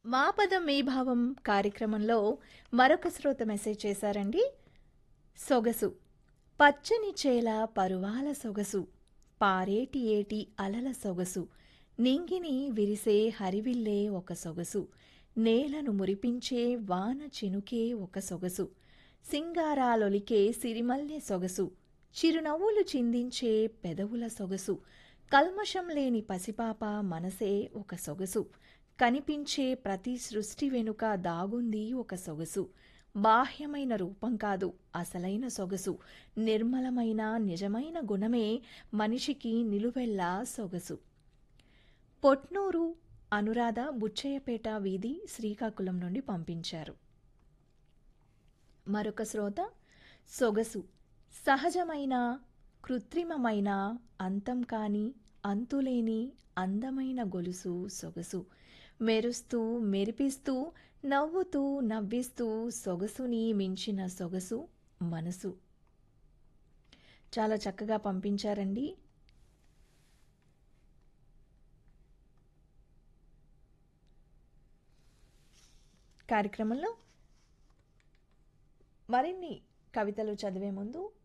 మా పదం మీ భావం కార్యక్రమంలో మరొక శ్రోత మెసేజ్ చేశారండి సొగసు పచ్చని చేల పరువాల సొగసు పారేటి ఏటి అలల సొగసు నింగిని విరిసే హరివిల్లే ఒక సొగసు నేలను మురిపించే వాన చినుకే ఒక సొగసు సింగారాలొలికే సిరిమల్లె సొగసు చిరునవ్వులు చిందించే పెదవుల సొగసు కల్మషం లేని పసిపాప మనసే ఒక సొగసు కనిపించే ప్రతి సృష్టి వెనుక దాగుంది ఒక సొగసు బాహ్యమైన రూపం కాదు అసలైన సొగసు నిర్మలమైన నిజమైన గుణమే మనిషికి నిలువెల్లా సొగసు పొట్నూరు అనురాధ బుచ్చయ్యపేట వీధి శ్రీకాకుళం నుండి పంపించారు మరొక శ్రోత సొగసు సహజమైన కృత్రిమమైన అంతం కాని అంతులేని అందమైన గొలుసు సొగసు మెరుస్తూ మెరిపిస్తూ నవ్వుతూ నవ్విస్తూ సొగసుని మించిన సొగసు మనసు చాలా చక్కగా పంపించారండి కార్యక్రమంలో మరిన్ని కవితలు చదివే ముందు